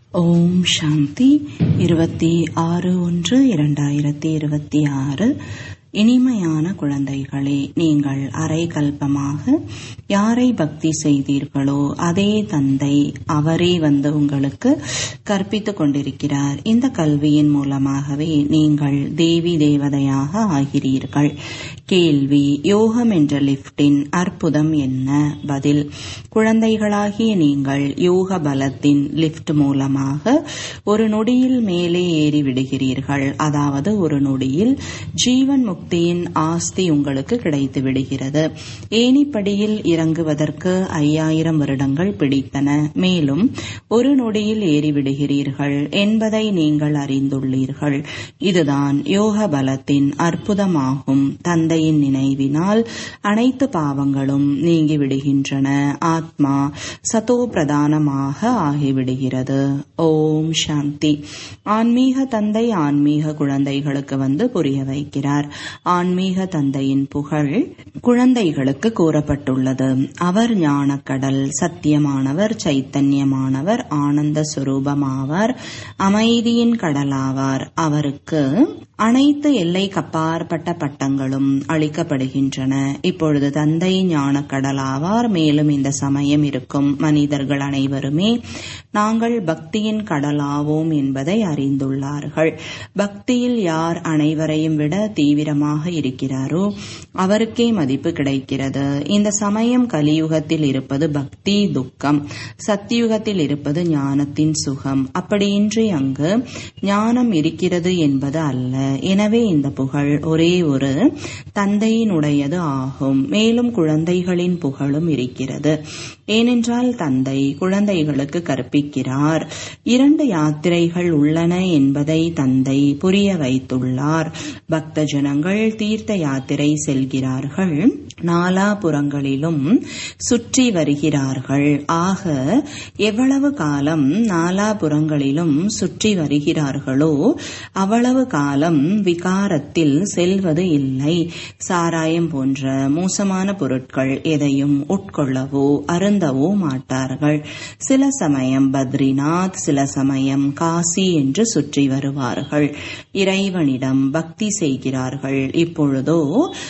ஓம் சாந்தி இருபத்தி ஆறு ஒன்று இரண்டாயிரத்தி இருபத்தி ஆறு இனிமையான குழந்தைகளே நீங்கள் அரை கல்பமாக யாரை பக்தி செய்தீர்களோ அதே தந்தை அவரே வந்து உங்களுக்கு கற்பித்துக் கொண்டிருக்கிறார் இந்த கல்வியின் மூலமாகவே நீங்கள் தேவி தேவதையாக ஆகிறீர்கள் கேள்வி யோகம் என்ற லிப்டின் அற்புதம் என்ன பதில் குழந்தைகளாகிய நீங்கள் யோக பலத்தின் லிப்ட் மூலமாக ஒரு நொடியில் மேலே ஏறி விடுகிறீர்கள் அதாவது ஒரு நொடியில் ஜீவன் முக்தியின் ஆஸ்தி உங்களுக்கு கிடைத்து விடுகிறது ஏனிப்படியில் இறங்குவதற்கு ஐயாயிரம் வருடங்கள் பிடித்தன மேலும் ஒரு நொடியில் ஏறிவிடுகிறீர்கள் என்பதை நீங்கள் அறிந்துள்ளீர்கள் இதுதான் யோக பலத்தின் அற்புதமாகும் தந்தையின் நினைவினால் அனைத்து பாவங்களும் நீங்கிவிடுகின்றன ஆத்மா சதோ பிரதானமாக ஆகிவிடுகிறது ஓம் சாந்தி ஆன்மீக தந்தை ஆன்மீக குழந்தைகளுக்கு வந்து புரிய வைக்கிறார் ஆன்மீக தந்தையின் புகழ் குழந்தைகளுக்கு கூறப்பட்டுள்ளது அவர் ஞானக்கடல் சத்தியமானவர் சைத்தன்யமானவர் ஆனந்த சுரூபமாவார் அமைதியின் கடலாவார் அவருக்கு அனைத்து எல்லைக்கு அப்பாற்பட்ட பட்டங்களும் அளிக்கப்படுகின்றன இப்பொழுது தந்தை ஞானக்கடலாவார் மேலும் இந்த சமயம் இருக்கும் மனிதர்கள் அனைவருமே நாங்கள் பக்தியின் கடலாவோம் என்பதை அறிந்துள்ளார்கள் பக்தியில் யார் அனைவரையும் விட தீவிரமாக இருக்கிறாரோ அவருக்கே மதிப்பு கிடைக்கிறது இந்த சமயம் கலியுகத்தில் இருப்பது பக்தி துக்கம் சத்தியுகத்தில் இருப்பது ஞானத்தின் சுகம் அப்படியின்றி அங்கு ஞானம் இருக்கிறது என்பது அல்ல எனவே இந்த புகழ் ஒரே ஒரு தந்தையினுடையது ஆகும் மேலும் குழந்தைகளின் புகழும் இருக்கிறது ஏனென்றால் தந்தை குழந்தைகளுக்கு கற்பிக்கிறார் இரண்டு யாத்திரைகள் உள்ளன என்பதை தந்தை புரிய வைத்துள்ளார் பக்த ஜனங்கள் தீர்த்த யாத்திரை செல்கிறார்கள் நாலாபுறங்களிலும் சுற்றி வருகிறார்கள் ஆக எவ்வளவு காலம் நாலாபுறங்களிலும் சுற்றி வருகிறார்களோ அவ்வளவு காலம் விகாரத்தில் செல்வது இல்லை சாராயம் போன்ற மோசமான பொருட்கள் எதையும் உட்கொள்ளவோ அருந்தவோ மாட்டார்கள் சில சமயம் பத்ரிநாத் சில சமயம் காசி என்று சுற்றி வருவார்கள் இறைவனிடம் பக்தி செய்கிறார்கள் இப்பொழுதோ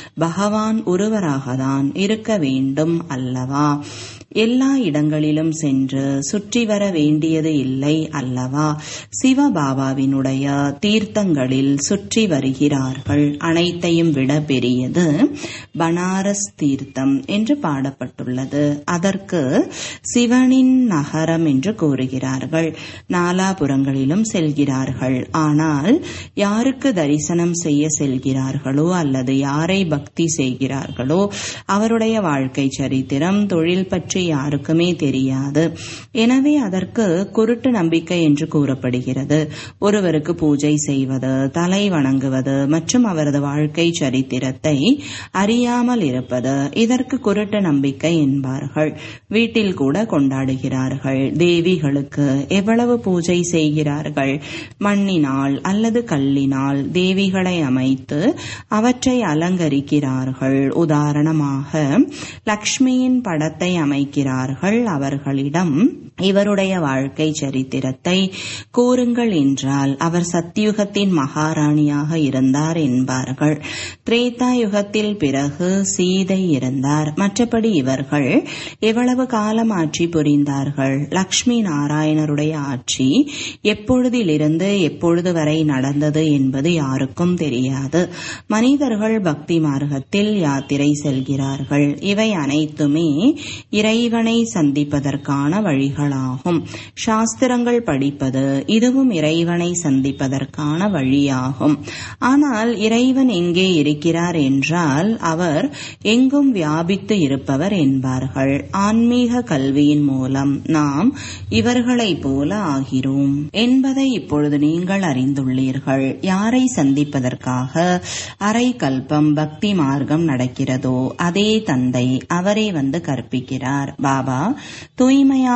பகவான் ஒருவராகத்தான் இருக்க வேண்டும் அல்லவா எல்லா இடங்களிலும் சென்று சுற்றி வர வேண்டியது இல்லை அல்லவா சிவபாபாவினுடைய தீர்த்தங்களில் சுற்றி வருகிறார்கள் அனைத்தையும் விட பெரியது பனாரஸ் தீர்த்தம் என்று பாடப்பட்டுள்ளது அதற்கு சிவனின் நகரம் என்று கூறுகிறார்கள் நாலாபுறங்களிலும் செல்கிறார்கள் ஆனால் யாருக்கு தரிசனம் செய்ய செல்கிறார்களோ அல்லது யாரை பக்தி செய்கிறார்களோ அவருடைய வாழ்க்கை சரித்திரம் தொழில் பற்றி யாருக்குமே தெரியாது எனவே அதற்கு குருட்டு நம்பிக்கை என்று கூறப்படுகிறது ஒருவருக்கு பூஜை செய்வது தலை வணங்குவது மற்றும் அவரது வாழ்க்கை சரித்திரத்தை அறியாமல் இருப்பது இதற்கு குருட்டு நம்பிக்கை என்பார்கள் வீட்டில் கூட கொண்டாடுகிறார்கள் தேவிகளுக்கு எவ்வளவு பூஜை செய்கிறார்கள் மண்ணினால் அல்லது கல்லினால் தேவிகளை அமைத்து அவற்றை அலங்கரிக்கிறார்கள் உதாரணமாக லக்ஷ்மியின் படத்தை அமைக்கிறார்கள் அவர்களிடம் இவருடைய வாழ்க்கை சரித்திரத்தை கூறுங்கள் என்றால் அவர் சத்தியுகத்தின் மகாராணியாக இருந்தார் என்பார்கள் திரேதா யுகத்தில் பிறகு சீதை இருந்தார் மற்றபடி இவர்கள் எவ்வளவு காலம் ஆட்சி புரிந்தார்கள் லக்ஷ்மி நாராயணருடைய ஆட்சி எப்பொழுதிலிருந்து எப்பொழுது வரை நடந்தது என்பது யாருக்கும் தெரியாது மனிதர்கள் பக்தி மார்க்கத்தில் யாத்திரை செல்கிறார்கள் இவை அனைத்துமே இறைவனை சந்திப்பதற்கான வழிகளாகும் சாஸ்திரங்கள் படிப்பது இதுவும் இறைவனை சந்திப்பதற்கான வழியாகும் ஆனால் இறைவன் எங்கே இருக்கிறார் என்றால் அவர் எங்கும் வியாபித்து இருப்பவர் என்பார்கள் ஆன்மீக கல்வியின் மூலம் நாம் இவர்களைப் போல ஆகிறோம் என்பதை இப்பொழுது நீங்கள் அறிந்துள்ளீர்கள் யாரை சந்திப்பதற்காக அரை கல்பம் பக்தி மார்க்கம் நடக்கிறதோ அதே தந்தை அவரே வந்து கற்பிக்கிறார் பாபா தூய்மையாக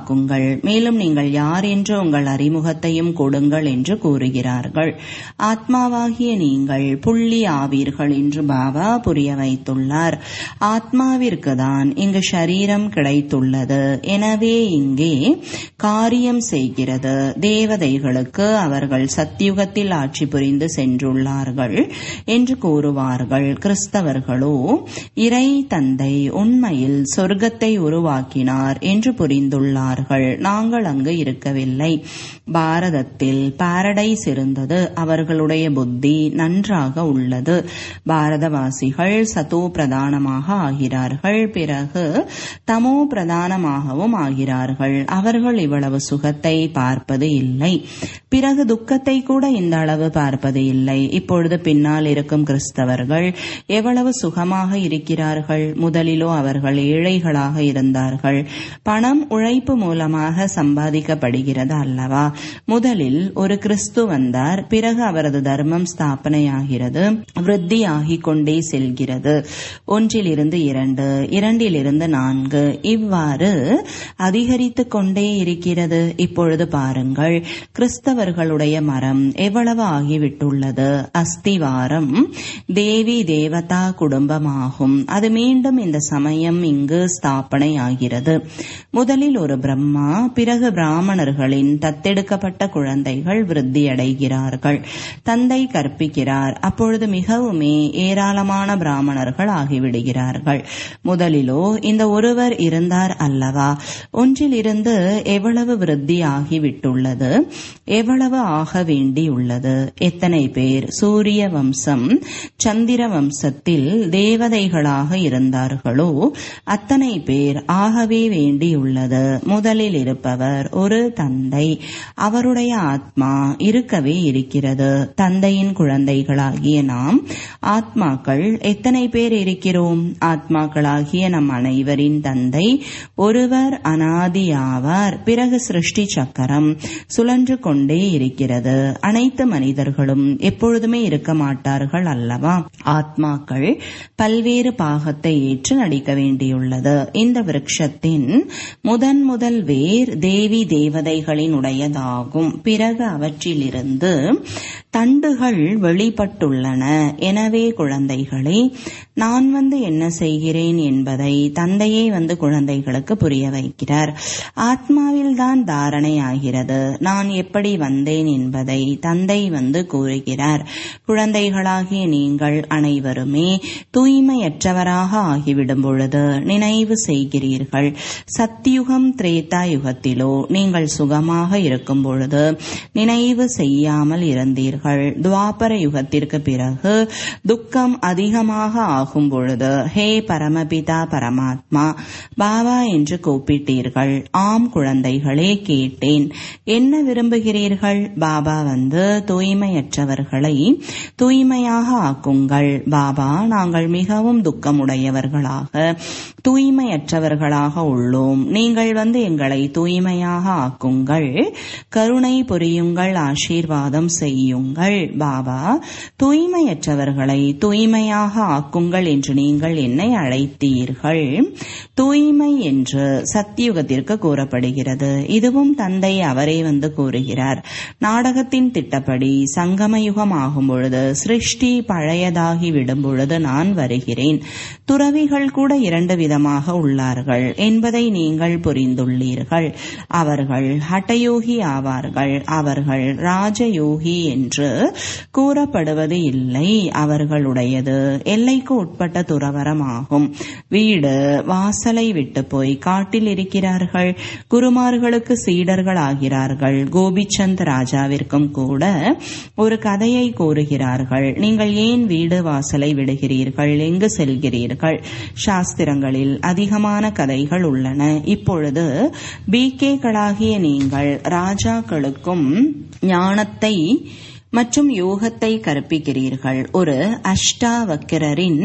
ஆக்குங்கள் மேலும் நீங்கள் யார் என்று உங்கள் அறிமுகத்தையும் கொடுங்கள் என்று கூறுகிறார்கள் ஆத்மாவாகிய நீங்கள் புள்ளி ஆவீர்கள் என்று பாபா புரிய வைத்துள்ளார் ஆத்மாவிற்கு தான் இங்கு சரீரம் கிடைத்துள்ளது எனவே இங்கே காரியம் செய்கிறது தேவதைகளுக்கு அவர்கள் சத்தியுகத்தில் ஆட்சி புரிந்து சென்றுள்ளார்கள் என்று கூறுவார்கள் கிறிஸ்தவர்களோ இறை தந்தை உண்மையில் சொர்க்கத்தை உருவாக்கினார் என்று புரிந்துள்ளார்கள் நாங்கள் அங்கு இருக்கவில்லை பாரதத்தில் பாரடைஸ் இருந்தது அவர்களுடைய புத்தி நன்றாக உள்ளது பாரதவாசிகள் சதோ பிரதானமாக ஆகிறார்கள் பிறகு தமோ பிரதானமாகவும் ஆகிறார்கள் அவர்கள் இவ்வளவு சுகத்தை பார்ப்பது இல்லை பிறகு துக்கத்தை கூட இந்த அளவு பார்ப்பது இல்லை இப்பொழுது பின்னால் இருக்கும் கிறிஸ்தவர்கள் எவ்வளவு சுகமாக இருக்கிறார்கள் முதலிலோ அவர்கள் ஏழைகளாக இருந்தார்கள் பணம் உழைப்பு மூலமாக சம்பாதிக்கப்படுகிறது அல்லவா முதலில் ஒரு கிறிஸ்து வந்தார் பிறகு அவரது தர்மம் ஸ்தாபனையாகிறது விருத்தியாகிக் கொண்டே செல்கிறது ஒன்றிலிருந்து இரண்டு இரண்டிலிருந்து நான்கு இவ்வாறு அதிகரித்துக் கொண்டே இருக்கிறது இப்பொழுது பாருங்கள் கிறிஸ்தவர்களுடைய மரம் எவ்வளவு ஆகிவிட்டுள்ளது அஸ்திவாரம் தேவி தேவதா குடும்பமாகும் அது மீண்டும் இந்த சமயம் இங்கு ஸ்தாபனை ஆகிறது முதலில் ஒரு பிரம்மா பிறகு பிராமணர்களின் தத்தெடுக்கப்பட்ட குழந்தைகள் விருத்தியடைகிறார்கள் தந்தை கற்பிக்கிறார் அப்பொழுது மிகவுமே ஏராளமான பிராமணர்கள் ஆகிவிடுகிறார்கள் முதலிலோ இந்த ஒருவர் இருந்தார் அல்லவா ஒன்றிலிருந்து எவ்வளவு விருத்தி ஆகிவிட்டுள்ளது எவ்வளவு ஆக வேண்டியுள்ளது எத்தனை பேர் சூரிய வம்சம் சந்திர வம்சத்தில் தேவதைகளாக இருந்தார்களோ அத்தனை பேர் ஆகவே வேண்டியுள்ளது முதலில் இருப்பவர் ஒரு தந்தை அவருடைய ஆத்மா இருக்கவே இருக்கிறது தந்தையின் குழந்தைகளாகிய நாம் ஆத்மாக்கள் எத்தனை பேர் இருக்கிறோம் ஆத்மாக்களாகிய நம் அனைவரின் தந்தை ஒருவர் அனாதியாவார் பிறகு சிருஷ்டி சக்கரம் சுழன்று கொண்டே இருக்கிறது அனைத்து மனிதர்களும் எப்பொழுதுமே இருக்க மாட்டார்கள் அல்லவா ஆத்மாக்கள் பல்வேறு பாகத்தை ஏற்று நடிக்க வேண்டியுள்ளது இந்த விருட்சத்தின் முதன் முதல் வேர் தேவி தேவதைகளின் உடையதாகும் பிறகு அவற்றிலிருந்து தண்டுகள் வெளிப்பட்டுள்ளன எனவே குழந்தைகளே நான் வந்து என்ன செய்கிறேன் என்பதை தந்தையே வந்து குழந்தைகளுக்கு புரிய வைக்கிறார் ஆத்மாவில் தான் தாரணை ஆகிறது நான் எப்படி வந்தேன் என்பதை தந்தை வந்து கூறுகிறார் குழந்தைகளாகிய நீங்கள் அனைவருமே தூய்மையற்றவராக ஆகிவிடும் பொழுது நினைவு செய்கிறீர்கள் சத்தியுகம் திரேதா யுகத்திலோ நீங்கள் சுகமாக இருக்கும் பொழுது நினைவு செய்யாமல் இருந்தீர்கள் துவாபர யுகத்திற்கு பிறகு துக்கம் அதிகமாக ஆகும் பொழுது ஹே பரமபிதா பரமாத்மா பாபா என்று கூப்பிட்டீர்கள் ஆம் குழந்தைகளே கேட்டேன் என்ன விரும்புகிறீர்கள் பாபா வந்து தூய்மையற்றவர்களை தூய்மையாக ஆக்குங்கள் பாபா நாங்கள் மிகவும் துக்கமுடையவர்களாக தூய்மையற்றவர்களாக உள்ளோம் நீங்கள் வந்து எங்களை தூய்மையாக ஆக்குங்கள் கருணை புரியுங்கள் ஆசீர்வாதம் செய்யுங்கள் பாபா தூய்மையற்றவர்களை தூய்மையாக ஆக்குங்கள் என்று நீங்கள் என்னை அழைத்தீர்கள் தூய்மை என்று சத்தியுகத்திற்கு கூறப்படுகிறது இதுவும் தந்தை அவரே வந்து கூறுகிறார் நாடகத்தின் திட்டப்படி சங்கமயுகம் ஆகும் பொழுது சிருஷ்டி பழையதாகி விடும் பொழுது நான் வருகிறேன் துறவிகள் கூட இரண்டு விதமாக உள்ளார்கள் என்பதை நீங்கள் புரிந்துள்ளீர்கள் அவர்கள் ஹட்டயோகி ஆவார்கள் அவர்கள் ராஜயோகி என்று கூறப்படுவது இல்லை அவர்களுடையது எல்லைக்கு உட்பட்ட துறவரமாகும் வீடு வாசலை விட்டு போய் காட்டில் இருக்கிறார்கள் குருமார்களுக்கு சீடர்கள் ஆகிறார்கள் கோபிச்சந்த் ராஜாவிற்கும் கூட ஒரு கதையை கூறுகிறார்கள் நீங்கள் ஏன் வீடு வாசலை விடுகிறீர்கள் எங்கு செல்கிறீர்கள் சாஸ்திரங்களில் அதிகமான கதைகள் உள்ளன இப்பொழுது பிகேக்களாகிய நீங்கள் ராஜாக்களுக்கும் ஞானத்தை மற்றும் யோகத்தை கற்பிக்கிறீர்கள் ஒரு அஷ்டாவக்கிரரின்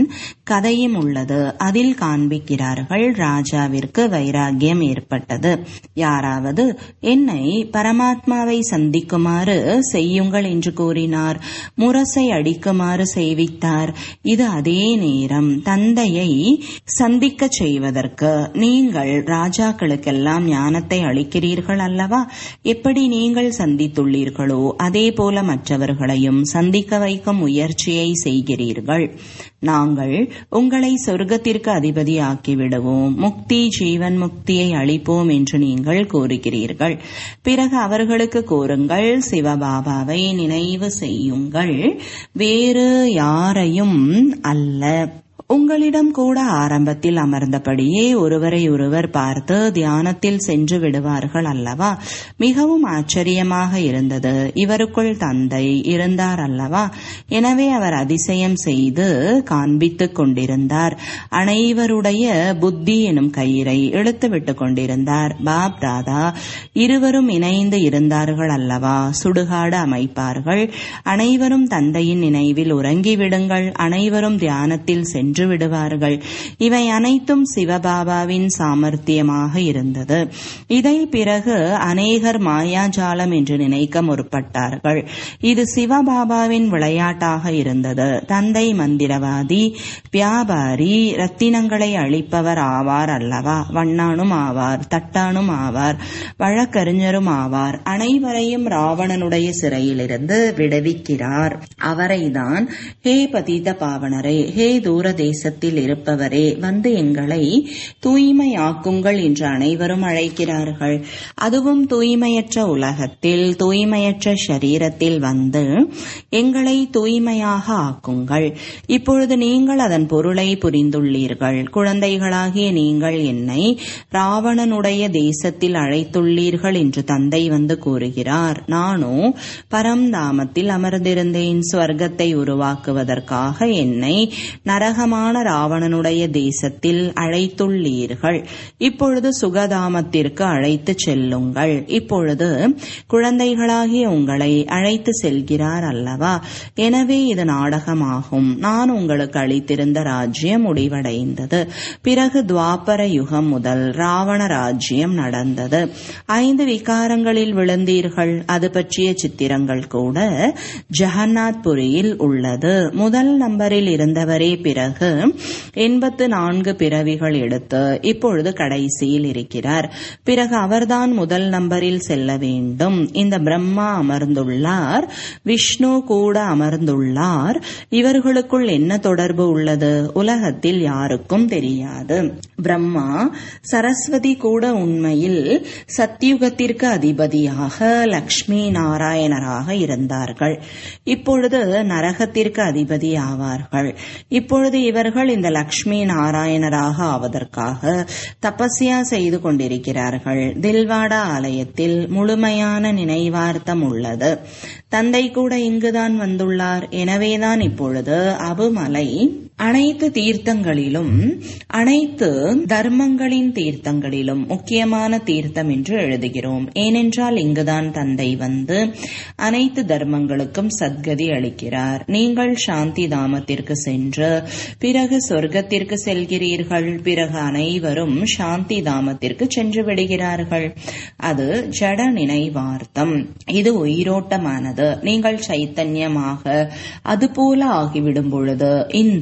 கதையும் உள்ளது அதில் காண்பிக்கிறார்கள் ராஜாவிற்கு வைராகியம் ஏற்பட்டது யாராவது என்னை பரமாத்மாவை சந்திக்குமாறு செய்யுங்கள் என்று கூறினார் முரசை அடிக்குமாறு செய்வித்தார் இது அதே நேரம் தந்தையை சந்திக்க செய்வதற்கு நீங்கள் ராஜாக்களுக்கெல்லாம் ஞானத்தை அளிக்கிறீர்கள் அல்லவா எப்படி நீங்கள் சந்தித்துள்ளீர்களோ அதே போல மற்றவர்களையும் சந்திக்க வைக்கும் முயற்சியை செய்கிறீர்கள் நாங்கள் உங்களை சொர்க்கத்திற்கு அதிபதி ஆக்கிவிடுவோம் முக்தி ஜீவன் முக்தியை அளிப்போம் என்று நீங்கள் கூறுகிறீர்கள் பிறகு அவர்களுக்கு கூறுங்கள் சிவபாபாவை நினைவு செய்யுங்கள் வேறு யாரையும் அல்ல உங்களிடம் கூட ஆரம்பத்தில் அமர்ந்தபடியே ஒருவரை ஒருவர் பார்த்து தியானத்தில் சென்று விடுவார்கள் அல்லவா மிகவும் ஆச்சரியமாக இருந்தது இவருக்குள் தந்தை இருந்தார் அல்லவா எனவே அவர் அதிசயம் செய்து காண்பித்துக் கொண்டிருந்தார் அனைவருடைய புத்தி எனும் கயிறை இழுத்து விட்டுக் கொண்டிருந்தார் பாப் தாதா இருவரும் இணைந்து இருந்தார்கள் அல்லவா சுடுகாடு அமைப்பார்கள் அனைவரும் தந்தையின் நினைவில் உறங்கிவிடுங்கள் அனைவரும் தியானத்தில் சென்று சென்று விடுவார்கள் இவை அனைத்தும் சிவபாபாவின் சாமர்த்தியமாக இருந்தது இதை பிறகு அநேகர் மாயாஜாலம் என்று நினைக்க முற்பட்டார்கள் இது சிவபாபாவின் விளையாட்டாக இருந்தது தந்தை மந்திரவாதி வியாபாரி ரத்தினங்களை அளிப்பவர் ஆவார் அல்லவா வண்ணானும் ஆவார் தட்டானும் ஆவார் வழக்கறிஞரும் ஆவார் அனைவரையும் ராவணனுடைய சிறையிலிருந்து விடுவிக்கிறார் அவரைதான் ஹே பதித பாவனரே ஹே தூர தேசத்தில் இருப்பவரே வந்து எங்களை தூய்மையாக்குங்கள் என்று அனைவரும் அழைக்கிறார்கள் அதுவும் தூய்மையற்ற உலகத்தில் தூய்மையற்ற சரீரத்தில் வந்து எங்களை தூய்மையாக ஆக்குங்கள் இப்பொழுது நீங்கள் அதன் பொருளை புரிந்துள்ளீர்கள் குழந்தைகளாகிய நீங்கள் என்னை ராவணனுடைய தேசத்தில் அழைத்துள்ளீர்கள் என்று தந்தை வந்து கூறுகிறார் நானோ பரம்தாமத்தில் அமர்ந்திருந்தேன் ஸ்வர்க்கத்தை உருவாக்குவதற்காக என்னை நரகமான ராவணனுடைய தேசத்தில் அழைத்துள்ளீர்கள் இப்பொழுது சுகதாமத்திற்கு அழைத்து செல்லுங்கள் இப்பொழுது குழந்தைகளாகிய உங்களை அழைத்து செல்கிறார் அல்லவா எனவே இது நாடகமாகும் நான் உங்களுக்கு அளித்திருந்த ராஜ்யம் முடிவடைந்தது பிறகு துவாபர யுகம் முதல் ராவண ராஜ்யம் நடந்தது ஐந்து விகாரங்களில் விழுந்தீர்கள் அது பற்றிய சித்திரங்கள் கூட ஜெகநாத்புரியில் உள்ளது முதல் நம்பரில் இருந்தவரே பிறகு எண்பத்து நான்கு பிறவிகள் எடுத்து இப்பொழுது கடைசியில் இருக்கிறார் பிறகு அவர்தான் முதல் நம்பரில் செல்ல வேண்டும் இந்த பிரம்மா அமர்ந்துள்ளார் விஷ்ணு கூட அமர்ந்துள்ளார் இவர்களுக்குள் என்ன தொடர்பு உள்ளது உலகத்தில் யாருக்கும் தெரியாது பிரம்மா சரஸ்வதி கூட உண்மையில் சத்தியுகத்திற்கு அதிபதியாக லக்ஷ்மி நாராயணராக இருந்தார்கள் இப்பொழுது நரகத்திற்கு அதிபதி ஆவார்கள் இப்பொழுது இவர்கள் இந்த லக்ஷ்மி நாராயணராக ஆவதற்காக தபஸ்யா செய்து கொண்டிருக்கிறார்கள் தில்வாடா ஆலயத்தில் முழுமையான நினைவார்த்தம் உள்ளது தந்தை கூட இங்குதான் வந்துள்ளார் எனவேதான் இப்பொழுது அபுமலை அனைத்து தீர்த்தங்களிலும் அனைத்து தர்மங்களின் தீர்த்தங்களிலும் முக்கியமான தீர்த்தம் என்று எழுதுகிறோம் ஏனென்றால் இங்குதான் தந்தை வந்து அனைத்து தர்மங்களுக்கும் சத்கதி அளிக்கிறார் நீங்கள் சாந்தி தாமத்திற்கு சென்று பிறகு சொர்க்கத்திற்கு செல்கிறீர்கள் பிறகு அனைவரும் சாந்தி தாமத்திற்கு சென்று விடுகிறார்கள் அது ஜட நினைவார்த்தம் இது உயிரோட்டமானது நீங்கள் சைத்தன்யமாக அதுபோல ஆகிவிடும் பொழுது இந்த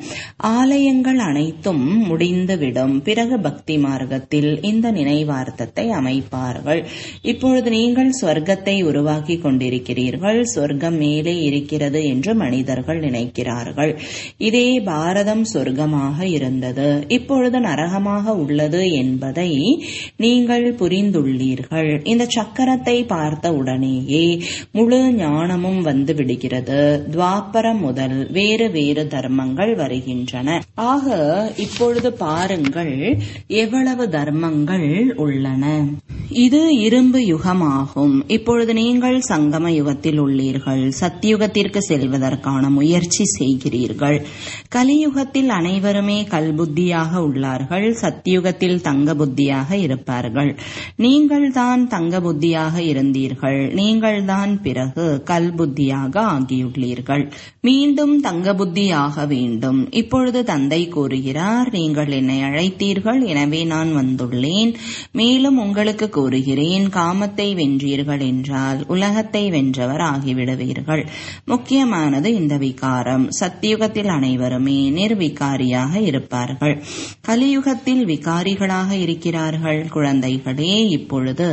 ஆலயங்கள் அனைத்தும் முடிந்துவிடும் பிறகு பக்தி மார்க்கத்தில் இந்த நினைவார்த்தத்தை அமைப்பார்கள் இப்பொழுது நீங்கள் சொர்க்கத்தை உருவாக்கி கொண்டிருக்கிறீர்கள் சொர்க்கம் மேலே இருக்கிறது என்று மனிதர்கள் நினைக்கிறார்கள் இதே பாரதம் சொர்க்கமாக இருந்தது இப்பொழுது நரகமாக உள்ளது என்பதை நீங்கள் புரிந்துள்ளீர்கள் இந்த சக்கரத்தை பார்த்த உடனேயே முழு ஞானமும் வந்து விடுகிறது துவாப்பரம் முதல் வேறு வேறு தர்மங்கள் வருகின்றன ஆக இப்பொழுது பாருங்கள் எவ்வளவு தர்மங்கள் உள்ளன இது இரும்பு யுகமாகும் இப்பொழுது நீங்கள் சங்கம யுகத்தில் உள்ளீர்கள் சத்தியுகத்திற்கு செல்வதற்கான முயற்சி செய்கிறீர்கள் கலியுகத்தில் அனைவருமே கல்புத்தியாக உள்ளார்கள் சத்தியுகத்தில் தங்க புத்தியாக இருப்பார்கள் நீங்கள் தான் தங்க புத்தியாக இருந்தீர்கள் நீங்கள் தான் பிறகு கல்புத்தியாக ஆகியுள்ளீர்கள் மீண்டும் தங்க புத்தியாக வேண்டும் வேண்டும் இப்பொழுது தந்தை கூறுகிறார் நீங்கள் என்னை அழைத்தீர்கள் எனவே நான் வந்துள்ளேன் மேலும் உங்களுக்கு கூறுகிறேன் காமத்தை வென்றீர்கள் என்றால் உலகத்தை வென்றவர் ஆகிவிடுவீர்கள் முக்கியமானது இந்த விகாரம் சத்தியுகத்தில் அனைவருமே நிர்விகாரியாக இருப்பார்கள் கலியுகத்தில் விகாரிகளாக இருக்கிறார்கள் குழந்தைகளே இப்பொழுது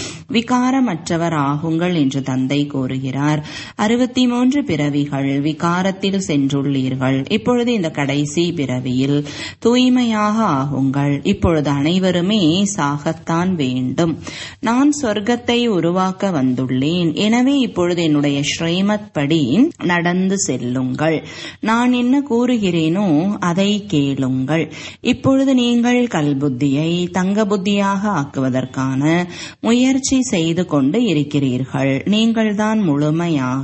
விகாரமற்றவர் ஆகுங்கள் என்று தந்தை கூறுகிறார் அறுபத்தி மூன்று பிறவிகள் விகாரத்தில் சென்றுள்ளீர்கள் இப்பொழுது இந்த கடைசி பிறவியில் தூய்மையாக ஆகுங்கள் இப்பொழுது அனைவருமே சாகத்தான் வேண்டும் நான் சொர்க்கத்தை உருவாக்க வந்துள்ளேன் எனவே இப்பொழுது என்னுடைய ஸ்ரீமத் படி நடந்து செல்லுங்கள் நான் என்ன கூறுகிறேனோ அதை கேளுங்கள் இப்பொழுது நீங்கள் கல்புத்தியை தங்க புத்தியாக ஆக்குவதற்கான முயற்சி செய்து கொண்டு இருக்கிறீர்கள் நீங்கள்தான் முழுமையாக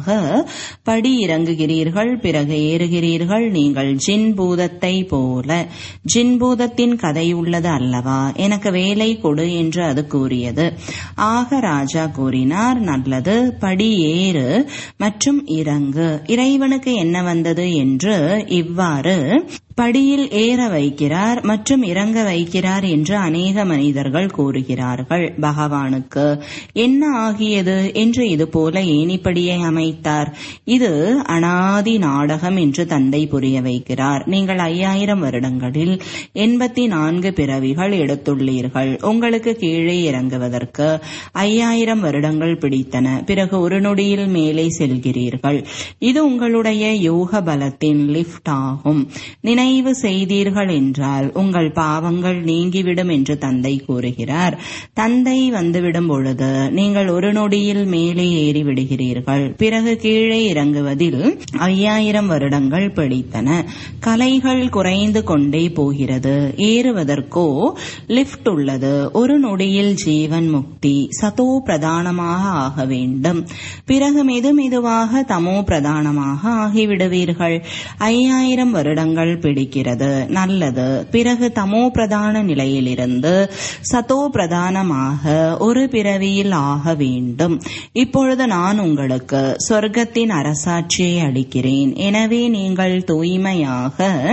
படி இறங்குகிறீர்கள் பிறகு ஏறுகிறீர்கள் நீங்கள் ஜின் பூதத்தை போல ஜின் பூதத்தின் கதை உள்ளது அல்லவா எனக்கு வேலை கொடு என்று அது கூறியது ஆக ராஜா கூறினார் நல்லது படி ஏறு மற்றும் இறங்கு இறைவனுக்கு என்ன வந்தது என்று இவ்வாறு படியில் ஏற வைக்கிறார் மற்றும் இறங்க வைக்கிறார் என்று அநேக மனிதர்கள் கூறுகிறார்கள் பகவானுக்கு என்ன ஆகியது என்று இது போல ஏணிப்படியை அமைத்தார் இது அனாதி நாடகம் என்று தந்தை புரிய வைக்கிறார் நீங்கள் ஐயாயிரம் வருடங்களில் எண்பத்தி நான்கு பிறவிகள் எடுத்துள்ளீர்கள் உங்களுக்கு கீழே இறங்குவதற்கு ஐயாயிரம் வருடங்கள் பிடித்தன பிறகு ஒரு நொடியில் மேலே செல்கிறீர்கள் இது உங்களுடைய யோக பலத்தின் லிப்ட் ஆகும் நினை நினைவு செய்தீர்கள் என்றால் உங்கள் பாவங்கள் நீங்கிவிடும் என்று தந்தை கூறுகிறார் தந்தை வந்துவிடும் பொழுது நீங்கள் ஒரு நொடியில் மேலே ஏறி விடுகிறீர்கள் பிறகு கீழே இறங்குவதில் ஐயாயிரம் வருடங்கள் பிடித்தன கலைகள் குறைந்து கொண்டே போகிறது ஏறுவதற்கோ லிப்ட் உள்ளது ஒரு நொடியில் ஜீவன் முக்தி சதோ பிரதானமாக ஆக வேண்டும் பிறகு மெது மெதுவாக தமோ பிரதானமாக ஆகிவிடுவீர்கள் ஐயாயிரம் வருடங்கள் பிடிக்கிறது நல்லது பிறகு தமோ பிரதான நிலையிலிருந்து சதோ பிரதானமாக ஒரு பிறவியில் ஆக வேண்டும் இப்பொழுது நான் உங்களுக்கு சொர்க்கத்தின் அரசாட்சியை அளிக்கிறேன் எனவே நீங்கள் தூய்மையாக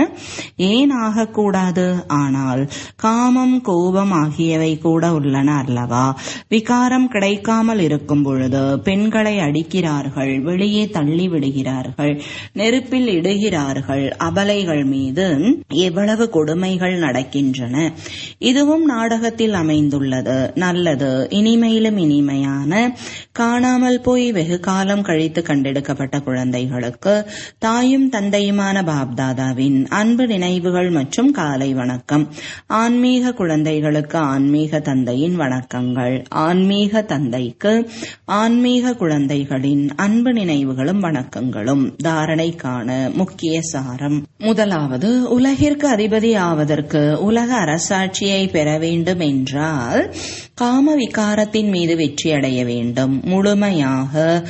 ஏன் ஆகக்கூடாது ஆனால் காமம் கோபம் ஆகியவை கூட உள்ளன அல்லவா விகாரம் கிடைக்காமல் இருக்கும் பொழுது பெண்களை அடிக்கிறார்கள் வெளியே தள்ளி விடுகிறார்கள் நெருப்பில் இடுகிறார்கள் அபலைகள் மீது எவ்வளவு கொடுமைகள் நடக்கின்றன இதுவும் நாடகத்தில் அமைந்துள்ளது நல்லது இனிமையிலும் இனிமையான காணாமல் போய் வெகு காலம் கழித்து கண்டெடுக்கப்பட்ட குழந்தைகளுக்கு தாயும் தந்தையுமான பாப்தாதாவின் அன்பு நினைவுகள் மற்றும் காலை வணக்கம் ஆன்மீக குழந்தைகளுக்கு ஆன்மீக தந்தையின் வணக்கங்கள் ஆன்மீக தந்தைக்கு ஆன்மீக குழந்தைகளின் அன்பு நினைவுகளும் வணக்கங்களும் தாரணைக்கான முக்கிய சாரம் முதலாவது உலகிற்கு அதிபதி ஆவதற்கு உலக அரசாட்சியை பெற வேண்டும் என்றால் காம விகாரத்தின் மீது வெற்றி அடைய வேண்டும் முழுமையாக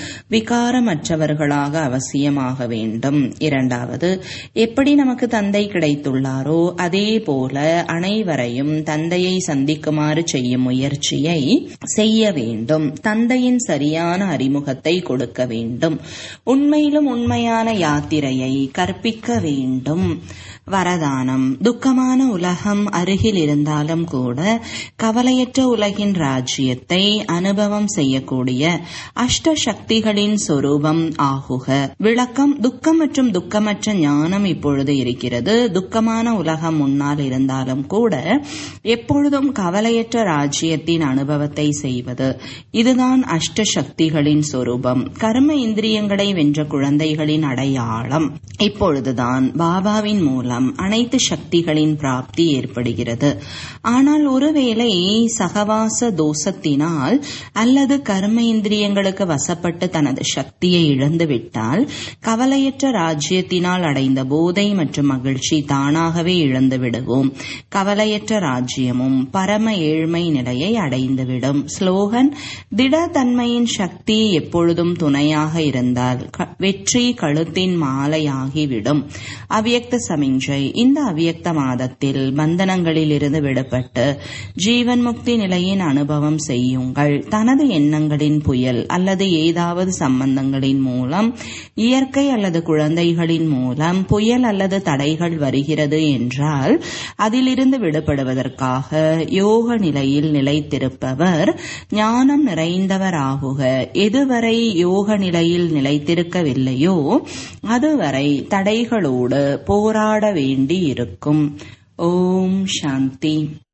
விகாரமற்றவர்களாக அவசியமாக வேண்டும் இரண்டாவது எப்படி நமக்கு தந்தை கிடைத்துள்ளாரோ அதே போல அனைவரையும் தந்தையை சந்திக்குமாறு செய்யும் முயற்சியை செய்ய வேண்டும் தந்தையின் சரியான அறிமுகத்தை கொடுக்க வேண்டும் உண்மையிலும் உண்மையான யாத்திரையை கற்பிக்க வேண்டும் வரதானம் துக்கமான உலகம் அருகில் இருந்தாலும் கூட கவலையற்ற உலகின் ராஜ்யத்தை அனுபவம் செய்யக்கூடிய அஷ்ட சக்திகளின் சொரூபம் ஆகுக விளக்கம் துக்கம் மற்றும் துக்கமற்ற ஞானம் இப்பொழுது இருக்கிறது துக்கமான உலகம் முன்னால் இருந்தாலும் கூட எப்பொழுதும் கவலையற்ற ராஜ்யத்தின் அனுபவத்தை செய்வது இதுதான் அஷ்ட சக்திகளின் சொரூபம் கர்ம இந்திரியங்களை வென்ற குழந்தைகளின் அடையாளம் இப்பொழுதுதான் பாபாவின் மூலம் மூலம் அனைத்து சக்திகளின் பிராப்தி ஏற்படுகிறது ஆனால் ஒருவேளை சகவாச தோஷத்தினால் அல்லது கர்ம இந்திரியங்களுக்கு வசப்பட்டு தனது சக்தியை இழந்துவிட்டால் கவலையற்ற ராஜ்யத்தினால் அடைந்த போதை மற்றும் மகிழ்ச்சி தானாகவே இழந்து விடுவோம் கவலையற்ற ராஜ்யமும் பரம ஏழ்மை நிலையை அடைந்துவிடும் ஸ்லோகன் திடத்தன்மையின் சக்தி எப்பொழுதும் துணையாக இருந்தால் வெற்றி கழுத்தின் மாலையாகிவிடும் அவ்யக்த சமிஞ்சை இந்த அவ்வியக்த மாதத்தில் பந்தனங்களில் இருந்து விடுபட்டு ஜீவன் முக்தி நிலையின் அனுபவம் செய்யுங்கள் தனது எண்ணங்களின் புயல் அல்லது ஏதாவது சம்பந்தங்களின் மூலம் இயற்கை அல்லது குழந்தைகளின் மூலம் புயல் அல்லது தடைகள் வருகிறது என்றால் அதிலிருந்து விடுபடுவதற்காக யோக நிலையில் நிலைத்திருப்பவர் ஞானம் நிறைந்தவராகுக எதுவரை யோக நிலையில் நிலைத்திருக்கவில்லையோ அதுவரை தடைகளோடு போராட வேண்டி இருக்கும் ஓம் சாந்தி